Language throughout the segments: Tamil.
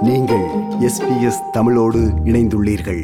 நீங்கள் எஸ்பிஎஸ் தமிழோடு இணைந்துள்ளீர்கள்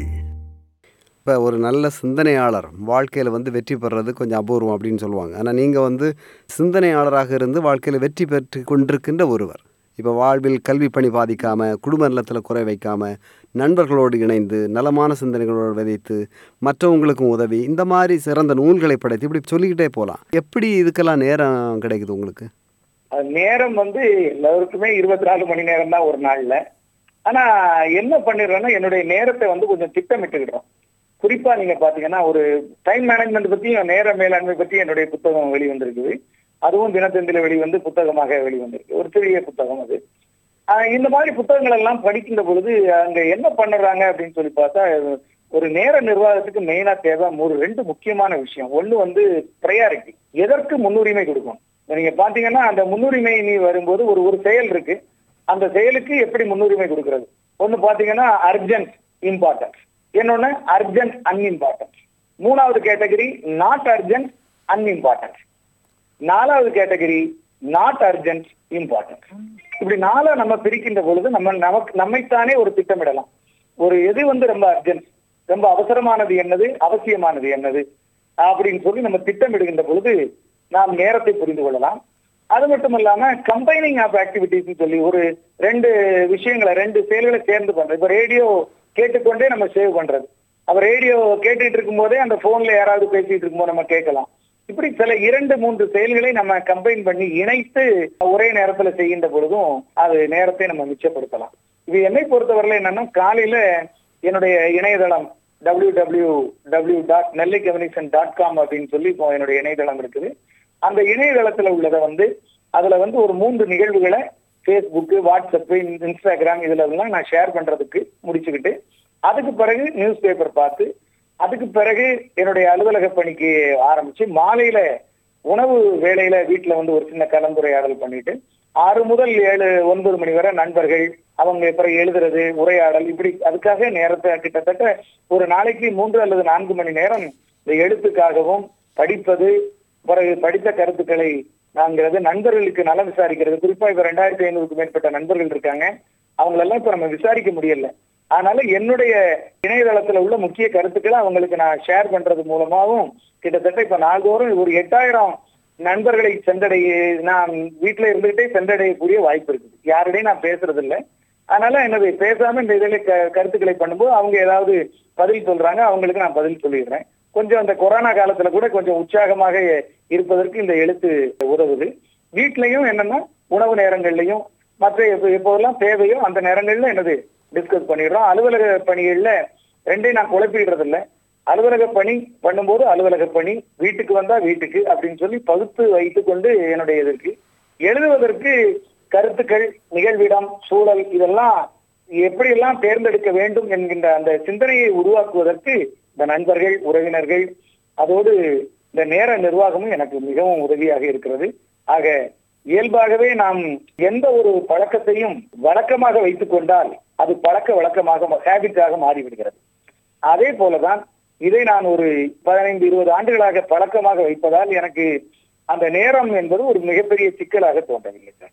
இப்போ ஒரு நல்ல சிந்தனையாளர் வாழ்க்கையில் வந்து வெற்றி பெறுறது கொஞ்சம் அபூர்வம் அப்படின்னு சொல்லுவாங்க ஆனால் நீங்கள் வந்து சிந்தனையாளராக இருந்து வாழ்க்கையில் வெற்றி பெற்று கொண்டிருக்கின்ற ஒருவர் இப்போ வாழ்வில் கல்வி பணி பாதிக்காமல் குடும்ப நலத்தில் குறை வைக்காமல் நண்பர்களோடு இணைந்து நலமான சிந்தனைகளோடு விதைத்து மற்றவங்களுக்கும் உதவி இந்த மாதிரி சிறந்த நூல்களை படைத்து இப்படி சொல்லிக்கிட்டே போகலாம் எப்படி இதுக்கெல்லாம் நேரம் கிடைக்குது உங்களுக்கு அது நேரம் வந்து எல்லாருக்குமே இருபத்தி நாலு மணி நேரம் தான் ஒரு நாள்ல ஆனா என்ன பண்ணிடுறேன்னா என்னுடைய நேரத்தை வந்து கொஞ்சம் திட்டமிட்டுக்கிடுறோம் குறிப்பா நீங்க பாத்தீங்கன்னா ஒரு டைம் மேனேஜ்மெண்ட் பத்தியும் நேர மேலாண்மை பத்தி என்னுடைய புத்தகம் வெளிவந்திருக்குது அதுவும் தினத்தந்தில வெளிவந்து புத்தகமாக வெளிவந்திருக்கு ஒரு சிறிய புத்தகம் அது ஆஹ் இந்த மாதிரி புத்தகங்கள் எல்லாம் படிக்கின்ற பொழுது அங்க என்ன பண்ணுறாங்க அப்படின்னு சொல்லி பார்த்தா ஒரு நேர நிர்வாகத்துக்கு மெயினா தேவை ஒரு ரெண்டு முக்கியமான விஷயம் ஒண்ணு வந்து ப்ரையாரிட்டி எதற்கு முன்னுரிமை கொடுக்கணும் நீங்க பாத்தீங்கன்னா அந்த முன்னுரிமை நீ வரும்போது ஒரு ஒரு செயல் இருக்கு அந்த செயலுக்கு எப்படி முன்னுரிமை கொடுக்கிறது ஒண்ணு பாத்தீங்கன்னா அர்ஜென்ட் இம்பார்ட்டன்ஸ் இன்னொன்னு அர்ஜென்ட் அன்இம்பார்ட்டன்ஸ் மூணாவது கேட்டகரி நாட் அர்ஜென்ட் அன்இம்பார்ட்டன்ஸ் நாலாவது கேட்டகரி நாட் அர்ஜென்ட் இம்பார்ட்டன்ட் இப்படி நாளா நம்ம பிரிக்கின்ற பொழுது நம்ம நமக்கு நம்மைத்தானே ஒரு திட்டமிடலாம் ஒரு எது வந்து ரொம்ப அர்ஜென்ட் ரொம்ப அவசரமானது என்னது அவசியமானது என்னது அப்படின்னு சொல்லி நம்ம திட்டமிடுகின்ற பொழுது நாம் நேரத்தை புரிந்து கொள்ளலாம் அது மட்டும் இல்லாம கம்பைனிங் ஆஃப் ஆக்டிவிட்டிஸ் சொல்லி ஒரு ரெண்டு விஷயங்களை ரெண்டு செயல்களை சேர்ந்து பண்றது இப்ப ரேடியோ கேட்டுக்கொண்டே நம்ம சேவ் பண்றது அப்ப ரேடியோ கேட்டுட்டு இருக்கும் போதே அந்த போன்ல யாராவது பேசிட்டு இருக்கும்போது நம்ம கேட்கலாம் இப்படி சில இரண்டு மூன்று செயல்களை நம்ம கம்பைன் பண்ணி இணைத்து ஒரே நேரத்துல செய்கின்ற பொழுதும் அது நேரத்தை நம்ம மிச்சப்படுத்தலாம் இது என்னை பொறுத்தவரையில என்னன்னா காலையில என்னுடைய இணையதளம் W W W dot Nellai communication dot com அப்படின்னு சொல்லி இப்போ என்னுடைய இணையதளம் இருக்குது அந்த இணையதளத்துல உள்ளதை வந்து அதுல வந்து ஒரு மூன்று நிகழ்வுகளை ஃபேஸ்புக்கு வாட்ஸ்அப்பு இன்ஸ்டாகிராம் இதுல எல்லாம் நான் ஷேர் பண்றதுக்கு முடிச்சுக்கிட்டு அதுக்கு பிறகு நியூஸ் பேப்பர் பார்த்து அதுக்கு பிறகு என்னுடைய அலுவலக பணிக்கு ஆரம்பிச்சு மாலையில உணவு வேலையில வீட்டுல வந்து ஒரு சின்ன கலந்துரையாடல் பண்ணிட்டு ஆறு முதல் ஏழு ஒன்பது மணி வரை நண்பர்கள் அவங்க பிறகு எழுதுறது உரையாடல் இப்படி அதுக்காக நேரத்தை கிட்டத்தட்ட ஒரு நாளைக்கு மூன்று அல்லது நான்கு மணி நேரம் இந்த எழுத்துக்காகவும் படிப்பது பிறகு படித்த கருத்துக்களை நாங்கிறது நண்பர்களுக்கு நலம் விசாரிக்கிறது குறிப்பா இப்ப ரெண்டாயிரத்தி ஐநூறுக்கு மேற்பட்ட நண்பர்கள் இருக்காங்க அவங்களெல்லாம் இப்ப நம்ம விசாரிக்க முடியல அதனால என்னுடைய இணையதளத்துல உள்ள முக்கிய கருத்துக்களை அவங்களுக்கு நான் ஷேர் பண்றது மூலமாவும் கிட்டத்தட்ட இப்ப நாள்தோறும் ஒரு எட்டாயிரம் நண்பர்களை சென்றடைய நான் வீட்டுல இருந்துகிட்டே சென்றடையக்கூடிய வாய்ப்பு இருக்குது யாருடையும் நான் பேசுறது இல்லை அதனால என்னது பேசாம இந்த இதில் கருத்துக்களை பண்ணும்போது அவங்க ஏதாவது பதில் சொல்றாங்க அவங்களுக்கு நான் பதில் சொல்லிடுறேன் கொஞ்சம் அந்த கொரோனா காலத்துல கூட கொஞ்சம் உற்சாகமாக இருப்பதற்கு இந்த எழுத்து உதவுது வீட்லயும் என்னன்னா உணவு நேரங்கள்லயும் மற்ற எப்ப- எப்போதெல்லாம் தேவையோ அந்த நேரங்கள்ல என்னது டிஸ்கஸ் பண்ணிடுறோம் அலுவலக பணிகள்ல ரெண்டையும் நான் குழப்பிடுறது இல்ல அலுவலக பணி பண்ணும்போது அலுவலக பணி வீட்டுக்கு வந்தா வீட்டுக்கு அப்படின்னு சொல்லி பகுத்து வைத்துக் கொண்டு என்னுடைய இதற்கு எழுதுவதற்கு கருத்துக்கள் நிகழ்விடம் சூழல் இதெல்லாம் எப்படியெல்லாம் தேர்ந்தெடுக்க வேண்டும் என்கின்ற அந்த சிந்தனையை உருவாக்குவதற்கு இந்த நண்பர்கள் உறவினர்கள் அதோடு இந்த நேர நிர்வாகமும் எனக்கு மிகவும் உதவியாக இருக்கிறது ஆக இயல்பாகவே நாம் எந்த ஒரு பழக்கத்தையும் வழக்கமாக வைத்துக் கொண்டால் அது பழக்க வழக்கமாக ஹேபிட்டாக மாறிவிடுகிறது அதே போலதான் இதை நான் ஒரு பதினைந்து இருபது ஆண்டுகளாக பழக்கமாக வைப்பதால் எனக்கு அந்த நேரம் என்பது ஒரு மிகப்பெரிய சிக்கலாக தோன்றவில்லை சார்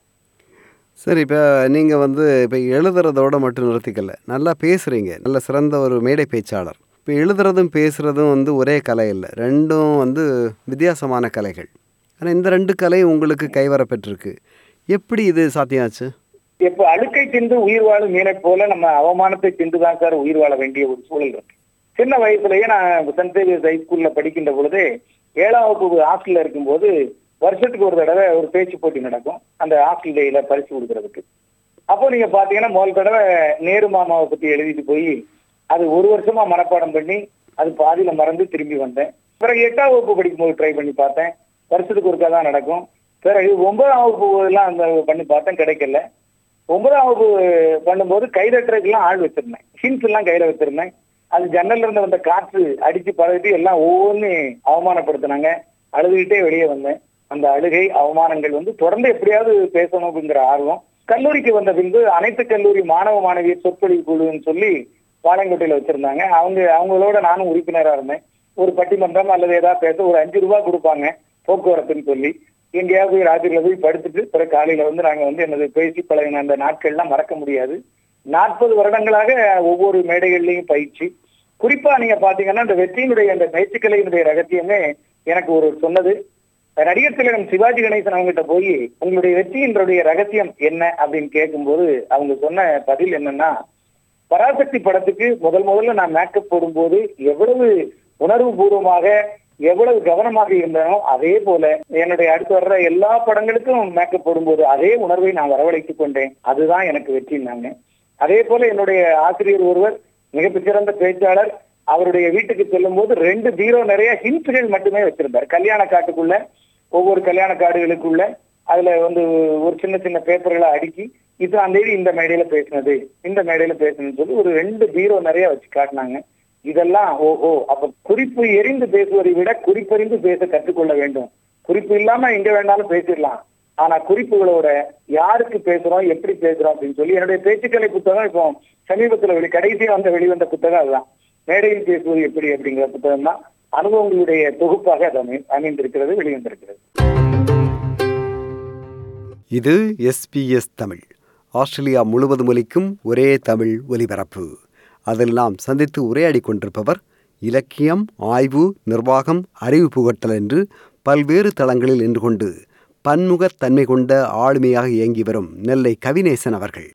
சரி இப்போ நீங்கள் வந்து இப்போ எழுதுறதோட மட்டும் நிறுத்திக்கல நல்லா பேசுகிறீங்க நல்ல சிறந்த ஒரு மேடை பேச்சாளர் இப்போ எழுதுறதும் பேசுகிறதும் வந்து ஒரே கலை இல்லை ரெண்டும் வந்து வித்தியாசமான கலைகள் ஆனால் இந்த ரெண்டு கலை உங்களுக்கு கைவரப்பெற்றிருக்கு எப்படி இது சாத்தியாச்சு இப்ப அழுக்கை தின்று உயிர் வாழும் மீனை போல நம்ம அவமானத்தை தின்று தான் சார் உயிர் வாழ வேண்டிய ஒரு சூழல் இருக்கு சின்ன வயசுலயே நான் சென்ட் சேவியர்ஸ் ஹைஸ்கூல்ல படிக்கின்ற பொழுது ஏழாம் வகுப்பு ஹாஸ்டல்ல இருக்கும்போது வருஷத்துக்கு ஒரு தடவை ஒரு பேச்சு போட்டி நடக்கும் அந்த ஹாஸ்டல் டேயில பரிசு கொடுக்கறதுக்கு அப்போ நீங்க பாத்தீங்கன்னா முதல் தடவை நேரு மாமாவை பத்தி எழுதிட்டு போய் அது ஒரு வருஷமா மனப்பாடம் பண்ணி அது பாதியில மறந்து திரும்பி வந்தேன் பிறகு எட்டாம் வகுப்பு படிக்கும்போது ட்ரை பண்ணி பார்த்தேன் வருஷத்துக்கு ஒருக்கா தான் நடக்கும் பிறகு ஒன்பதாம் வகுப்பு எல்லாம் அந்த பண்ணி பார்த்தேன் கிடைக்கல ஒன்பதாம் வகுப்பு பண்ணும்போது கைதட்டுறதுக்கெல்லாம் ஆள் வச்சிருந்தேன் ஹின்ஸ் எல்லாம் கையில வச்சிருந்தேன் அது ஜன்னல்ல இருந்து வந்த காற்று அடிச்சு பழகிட்டு எல்லாம் ஒவ்வொன்னு அவமானப்படுத்தினாங்க அழுதுகிட்டே வெளியே வந்தேன் அந்த அழுகை அவமானங்கள் வந்து தொடர்ந்து எப்படியாவது பேசணும் அப்படிங்கிற ஆர்வம் கல்லூரிக்கு வந்த பின்பு அனைத்து கல்லூரி மாணவ மாணவியர் சொற்பொழிவு குழுன்னு சொல்லி பாளையங்கோட்டையில வச்சிருந்தாங்க அவங்க அவங்களோட நானும் உறுப்பினரா இருந்தேன் ஒரு பட்டிமன்றம் அல்லது ஏதாவது பேச ஒரு அஞ்சு ரூபாய் கொடுப்பாங்க போக்குவரத்துன்னு சொல்லி எங்கேயாவது போய் ராத்திரியில போய் படுத்துட்டு பிறகு காலையில வந்து நாங்க வந்து என்னது பேசி பழகின அந்த நாட்கள்லாம் மறக்க முடியாது நாற்பது வருடங்களாக ஒவ்வொரு மேடைகள்லையும் பயிற்சி குறிப்பா நீங்க பாத்தீங்கன்னா இந்த வெற்றியினுடைய அந்த பேச்சுக்கலையினுடைய ரகசியமே எனக்கு ஒரு சொன்னது நடிகர் திலகம் சிவாஜி கணேசன் அவங்ககிட்ட போய் உங்களுடைய வெற்றியினுடைய ரகசியம் என்ன அப்படின்னு கேட்கும்போது அவங்க சொன்ன பதில் என்னன்னா பராசக்தி படத்துக்கு முதல் முதல்ல நான் மேக்கப் போடும்போது எவ்வளவு உணர்வு பூர்வமாக எவ்வளவு கவனமாக இருந்தனோ அதே போல என்னுடைய அடுத்து வர்ற எல்லா படங்களுக்கும் மேக்கப் போடும்போது அதே உணர்வை நான் வரவழைத்துக் கொண்டேன் அதுதான் எனக்கு வெற்றினாங்க அதே போல என்னுடைய ஆசிரியர் ஒருவர் மிகச்சிறந்த பேச்சாளர் அவருடைய வீட்டுக்கு செல்லும் போது ரெண்டு பீரோ நிறைய ஹிண்ட்ஸ்கள் மட்டுமே வச்சிருந்தார் கல்யாண காட்டுக்குள்ள ஒவ்வொரு கல்யாண கார்டுகளுக்குள்ள அதுல வந்து ஒரு சின்ன சின்ன பேப்பர்களை அடுக்கி இத்தனாம் தேதி இந்த மேடையில பேசினது இந்த மேடையில பேசினதுன்னு சொல்லி ஒரு ரெண்டு பீரோ நிறைய வச்சு காட்டினாங்க இதெல்லாம் ஓஹோ அப்ப குறிப்பு எரிந்து பேசுவதை விட குறிப்பறிந்து பேச கற்றுக்கொள்ள வேண்டும் குறிப்பு இல்லாம எங்க வேணாலும் பேசிடலாம் ஆனா குறிப்புகளோட யாருக்கு பேசுறோம் எப்படி பேசுறோம் அப்படின்னு சொல்லி என்னுடைய பேச்சுக்கலை புத்தகம் இப்போ சமீபத்துல வெளி கடைசியா வந்த வெளிவந்த புத்தகம் அதுதான் மேடையில் பேசுவது எப்படி அப்படிங்கிற புத்தகம் தான் அனுபவங்களுடைய தொகுப்பாக அது அமை அமைந்திருக்கிறது வெளிவந்திருக்கிறது இது எஸ்பிஎஸ் தமிழ் ஆஸ்திரேலியா முழுவதும் ஒலிக்கும் ஒரே தமிழ் ஒலிபரப்பு அதில் நாம் சந்தித்து உரையாடி கொண்டிருப்பவர் இலக்கியம் ஆய்வு நிர்வாகம் அறிவு புகட்டல் என்று பல்வேறு தளங்களில் நின்று கொண்டு பன்முகத் தன்மை கொண்ட ஆளுமையாக இயங்கி வரும் நெல்லை கவிநேசன் அவர்கள்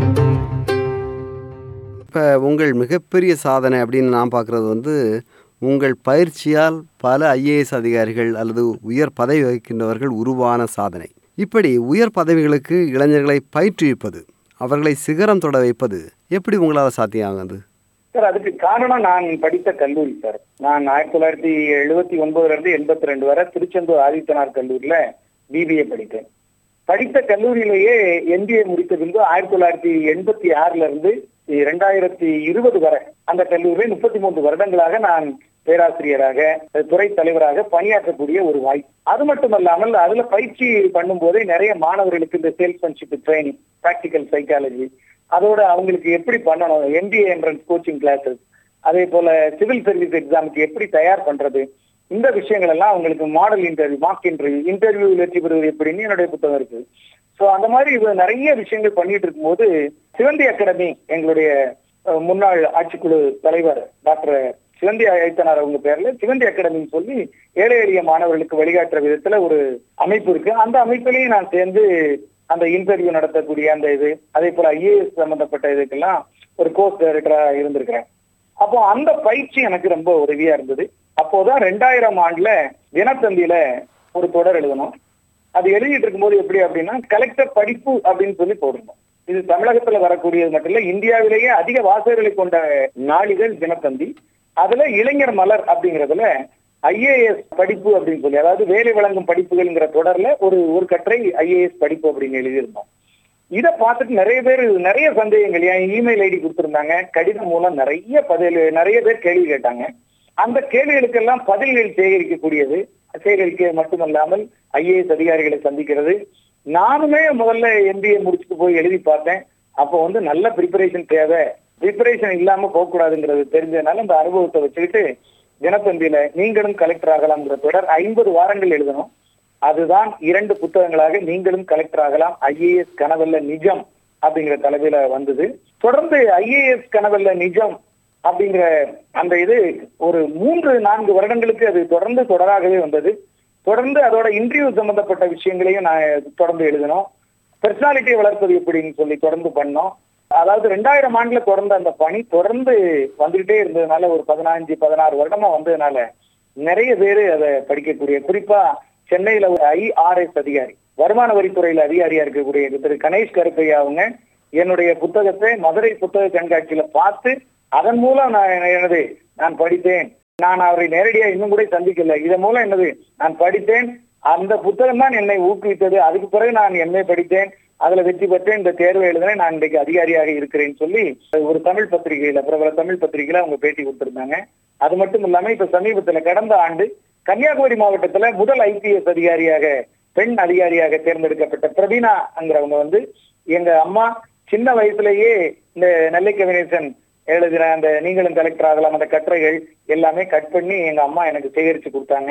இப்போ உங்கள் மிகப்பெரிய சாதனை அப்படின்னு நான் பார்க்குறது வந்து உங்கள் பயிற்சியால் பல ஐஏஎஸ் அதிகாரிகள் அல்லது உயர் பதவி வகிக்கின்றவர்கள் உருவான சாதனை இப்படி உயர் பதவிகளுக்கு இளைஞர்களை பயிற்றுவிப்பது அவர்களை சிகரம் தொட வைப்பது எப்படி உங்களால் சாத்தியமாகுது சார் அதுக்கு காரணம் நான் படித்த கல்லூரி சார் நான் ஆயிரத்தி தொள்ளாயிரத்தி எழுபத்தி ஒன்பதுல இருந்து எண்பத்தி ரெண்டு வரை திருச்செந்தூர் ஆதித்தனார் கல்லூரியில பிபிஏ படித்தேன் படித்த கல்லூரியிலேயே எம்பிஏ முடித்த பின்பு ஆயிரத்தி தொள்ளாயிரத்தி எண்பத்தி ஆறுல இருந்து இரண்டாயிரத்தி இருபது வரை அந்த கல்லூரியில் முப்பத்தி மூன்று வருடங்களாக நான் பேராசிரியராக துறை தலைவராக பணியாற்றக்கூடிய ஒரு வாய்ப்பு அது மட்டுமல்லாமல் அதுல பயிற்சி பண்ணும் போதே நிறைய மாணவர்களுக்கு இந்த சேல்ஸ்மேன்ஷிப் ட்ரைனிங் பிராக்டிக்கல் சைக்காலஜி அதோட அவங்களுக்கு எப்படி பண்ணணும் எம்பிஏ என்ட்ரன்ஸ் கோச்சிங் கிளாஸஸ் அதே போல சிவில் சர்வீஸ் எக்ஸாமுக்கு எப்படி தயார் பண்றது இந்த விஷயங்கள் எல்லாம் அவங்களுக்கு model interview mark interview interview வெற்றி பெறுவது எப்படின்னு என்னுடைய புத்தகம் இருக்கு சோ அந்த மாதிரி இது நிறைய விஷயங்கள் பண்ணிட்டு இருக்கும்போது சிவந்தி அகாடமி எங்களுடைய அஹ், முன்னாள் ஆட்சிக்குழு தலைவர் டாக்டர் சிவந்தி ஐத்தனார் அவங்க பேர்ல சிவந்தி அகாடமின்னு சொல்லி ஏழை எளிய மாணவர்களுக்கு வழிகாட்டுற விதத்துல ஒரு அமைப்பு இருக்கு அந்த அமைப்பிலையும் நான் சேர்ந்து அந்த இன்டர்வியூ நடத்தக்கூடிய அந்த இது அதே போல ஐஏஎஸ் சம்பந்தப்பட்ட இதுக்கெல்லாம் ஒரு கோர்ஸ் டைரக்டரா இருந்திருக்கிறேன் அப்போ அந்த பயிற்சி எனக்கு ரொம்ப உதவியா இருந்தது அப்போதான் ரெண்டாயிரம் ஆண்டுல தினத்தந்தியில ஒரு தொடர் எழுதணும் அது எழுதிட்டு இருக்கும்போது எப்படி அப்படின்னா கலெக்டர் படிப்பு அப்படின்னு சொல்லி போடணும் இது தமிழகத்துல வரக்கூடியது மட்டும் இல்ல இந்தியாவிலேயே அதிக வாசகர்களை கொண்ட நாளிதழ் தினத்தந்தி அதுல இளைஞர் மலர் அப்படிங்கறதுல ஐஏஎஸ் படிப்பு அப்படின்னு சொல்லி அதாவது வேலை வழங்கும் படிப்புகள்ங்கிற தொடர்ல ஒரு ஒரு கட்டுரை ஐஏஎஸ் படிப்பு அப்படின்னு எழுதியிருந்தோம் இத பார்த்துட்டு நிறைய பேர் நிறைய சந்தேகங்கள் என் இமெயில் ஐடி கொடுத்திருந்தாங்க கடிதம் மூலம் நிறைய பதில் நிறைய பேர் கேள்வி கேட்டாங்க அந்த கேள்விகளுக்கெல்லாம் பதில்கள் சேகரிக்கக்கூடியது சேகரிக்க மட்டுமல்லாமல் ஐஏஎஸ் அதிகாரிகளை சந்திக்கிறது நானுமே முதல்ல எம்பிஏ முடிச்சுட்டு போய் எழுதி பார்த்தேன் அப்போ வந்து நல்ல ப்ரிப்பரேஷன் தேவை ப்ரிப்பரேஷன் இல்லாம போகக்கூடாதுங்கிறது தெரிஞ்சதுனால அந்த அனுபவத்தை வச்சுக்கிட்டு தினத்தந்தியில நீங்களும் கலெக்டர் ஆகலாம்ங்கிற தொடர் ஐம்பது வாரங்கள் எழுதணும் அதுதான் இரண்டு புத்தகங்களாக நீங்களும் கலெக்டர் ஆகலாம் ஐஏஎஸ் கனவல்ல நிஜம் அப்படிங்கிற தலைமையில வந்தது தொடர்ந்து ஐஏஎஸ் கனவல்ல நிஜம் அப்படிங்கிற அந்த இது ஒரு மூன்று நான்கு வருடங்களுக்கு அது தொடர்ந்து தொடராகவே வந்தது தொடர்ந்து அதோட இன்டர்வியூ சம்பந்தப்பட்ட விஷயங்களையும் நான் தொடர்ந்து எழுதினோம் பெர்சனாலிட்டியை வளர்ப்பது எப்படின்னு சொல்லி தொடர்ந்து பண்ணோம் அதாவது ரெண்டாயிரம் ஆண்டுல தொடர்ந்த அந்த பணி தொடர்ந்து வந்துகிட்டே இருந்ததுனால ஒரு பதினஞ்சு பதினாறு வருடமா வந்ததுனால நிறைய பேரு அதை படிக்கக்கூடிய குறிப்பா சென்னையில ஒரு ஐஆர்எஸ் அதிகாரி வருமான வரித்துறையில அதிகாரியா இருக்கக்கூடிய திரு கணேஷ் கருப்பையா அவங்க என்னுடைய புத்தகத்தை மதுரை புத்தக கண்காட்சியில பார்த்து அதன் மூலம் நான் எனது நான் படித்தேன் நான் அவரை நேரடியா இன்னும் கூட சந்திக்கல இதன் மூலம் என்னது நான் படித்தேன் அந்த புத்தகம் தான் என்னை ஊக்குவித்தது அதுக்கு பிறகு நான் எம்ஏ படித்தேன் அதுல வெற்றி பெற்றேன் இந்த தேர்வை எழுதினேன் நான் இன்றைக்கு அதிகாரியாக இருக்கிறேன்னு சொல்லி ஒரு தமிழ் பத்திரிகையில பிரபல தமிழ் பத்திரிகையில அவங்க பேட்டி கொடுத்திருந்தாங்க அது மட்டும் இல்லாம இப்ப சமீபத்துல கடந்த ஆண்டு கன்னியாகுமரி மாவட்டத்துல முதல் ஐபிஎஸ் அதிகாரியாக பெண் அதிகாரியாக தேர்ந்தெடுக்கப்பட்ட பிரவீனாங்கிறவங்க வந்து எங்க அம்மா சின்ன வயசுலயே இந்த நெல்லை கவினேசன் எழுதின அந்த நீங்களும் கலெக்டர் ஆகலாம் அந்த கட்டுரைகள் எல்லாமே கட் பண்ணி எங்க அம்மா எனக்கு சேகரிச்சு கொடுத்தாங்க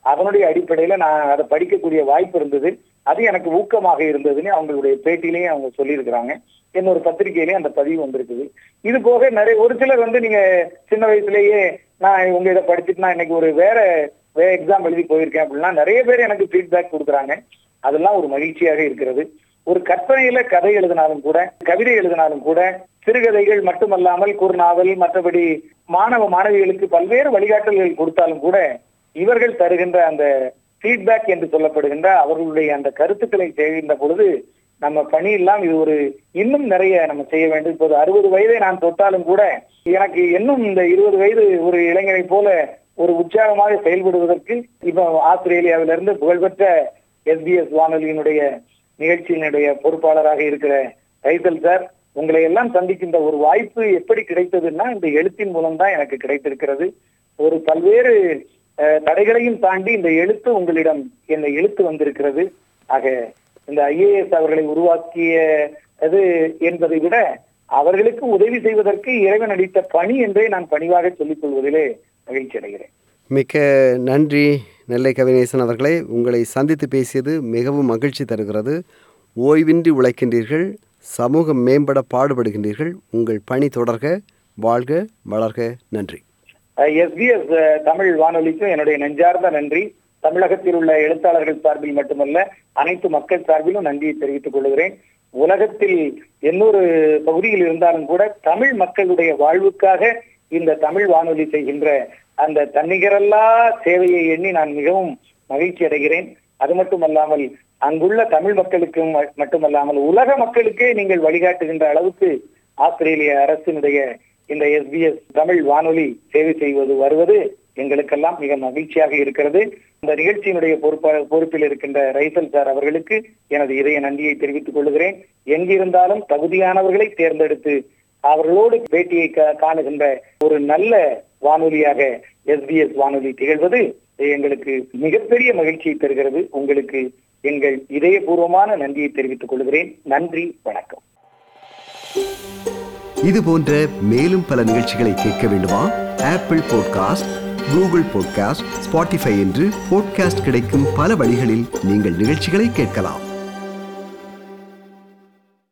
அதனுடைய அடிப்படையில நான் அதை படிக்கக்கூடிய வாய்ப்பு இருந்தது அது எனக்கு ஊக்கமாக இருந்ததுன்னு அவங்களுடைய பேட்டியிலையும் அவங்க சொல்லியிருக்கிறாங்க என்னோட பத்திரிகையிலேயே அந்த பதிவு வந்திருக்குது இது போக நிறைய ஒரு சிலர் வந்து நீங்க சின்ன வயசுலயே நான் உங்க இதை படிச்சுட்டு நான் இன்னைக்கு ஒரு வேற வேற எக்ஸாம் எழுதி போயிருக்கேன் அப்படின்னா நிறைய பேர் எனக்கு ஃபீட்பேக் கொடுக்குறாங்க அதெல்லாம் ஒரு மகிழ்ச்சியாக இருக்கிறது ஒரு கற்பனையில கதை எழுதினாலும் கூட கவிதை எழுதினாலும் கூட சிறுகதைகள் மட்டுமல்லாமல் குறுநாவல் மற்றபடி மாணவ மாணவிகளுக்கு பல்வேறு வழிகாட்டல்கள் கொடுத்தாலும் கூட இவர்கள் தருகின்ற அந்த ஃபீட்பேக் என்று சொல்லப்படுகின்ற அவர்களுடைய அந்த கருத்துக்களை செய்கின்ற பொழுது நம்ம பணி எல்லாம் இது ஒரு இன்னும் நிறைய நம்ம செய்ய வேண்டும் இப்போது அறுபது வயதை நான் தொட்டாலும் கூட எனக்கு இன்னும் இந்த இருபது வயது ஒரு இளைஞனை போல ஒரு உற்சாகமாக செயல்படுவதற்கு இப்போ ஆஸ்திரேலியாவிலிருந்து புகழ்பெற்ற எஸ்பிஎஸ் வானொலியினுடைய நிகழ்ச்சியினுடைய பொறுப்பாளராக இருக்கிற ரைசல் சார் உங்களை எல்லாம் சந்திக்கின்ற ஒரு வாய்ப்பு எப்படி கிடைத்ததுன்னா இந்த எழுத்தின் மூலம் தான் எனக்கு கிடைத்திருக்கிறது ஒரு பல்வேறு அஹ், தடைகளையும் தாண்டி இந்த எழுத்து உங்களிடம் என்னை எழுத்து வந்திருக்கிறது ஆக இந்த ஐஏஎஸ் அவர்களை உருவாக்கிய அது என்பதை விட அவர்களுக்கு உதவி செய்வதற்கு இறைவன் அளித்த பணி என்றே நான் பணிவாக சொல்லிக் கொள்வதிலே மகிழ்ச்சி அடைகிறேன் மிக்க நன்றி நெல்லை கவிநேசன் அவர்களே உங்களை சந்தித்து பேசியது மிகவும் மகிழ்ச்சி தருகிறது ஓய்வின்றி உழைக்கின்றீர்கள் சமூகம் மேம்பட பாடுபடுகின்றீர்கள் உங்கள் பணி தொடர்க வாழ்க வளர்க நன்றி எஸ்பிஎஸ் தமிழ் வானொலிக்கும் என்னுடைய நெஞ்சார்ந்த நன்றி தமிழகத்தில் உள்ள எழுத்தாளர்கள் சார்பில் மட்டுமல்ல அனைத்து மக்கள் சார்பிலும் நன்றியை தெரிவித்துக் கொள்கிறேன் உலகத்தில் எண்ணூறு பகுதியில் இருந்தாலும் கூட தமிழ் மக்களுடைய வாழ்வுக்காக இந்த தமிழ் வானொலி செய்கின்ற அந்த தன்னிகரல்லா சேவையை எண்ணி நான் மிகவும் மகிழ்ச்சி அடைகிறேன் அது மட்டுமல்லாமல் அங்குள்ள தமிழ் மக்களுக்கும் ம- மட்டுமல்லாமல் உலக மக்களுக்கே நீங்கள் வழிகாட்டுகின்ற அளவுக்கு ஆஸ்திரேலிய அரசினுடைய இந்த எஸ்பிஎஸ் தமிழ் வானொலி சேவை செய்வது வருவது எங்களுக்கெல்லாம் மிக மகிழ்ச்சியாக இருக்கிறது இந்த நிகழ்ச்சியினுடைய பொறுப்பா பொறுப்பில் இருக்கின்ற ரைசல் சார் அவர்களுக்கு எனது இதய நன்றியை தெரிவித்துக் கொள்கிறேன் எங்கிருந்தாலும் தகுதியானவர்களை தேர்ந்தெடுத்து அவர்களோடு பேட்டியை கா- காணுகின்ற ஒரு நல்ல வானொலியாக எஸ்பிஎஸ் வானொலி திகழ்வது எங்களுக்கு மிகப்பெரிய மகிழ்ச்சியை தருகிறது உங்களுக்கு எங்கள் இதயபூர்வமான நன்றியை தெரிவித்துக் கொள்கிறேன் நன்றி வணக்கம் இது போன்ற மேலும் பல நிகழ்ச்சிகளை கேட்க வேண்டுமா Apple podcast Google podcast Spotify என்று பாட்காஸ்ட் கிடைக்கும் பல வழிகளில் நீங்கள் நிகழ்ச்சிகளை கேட்கலாம்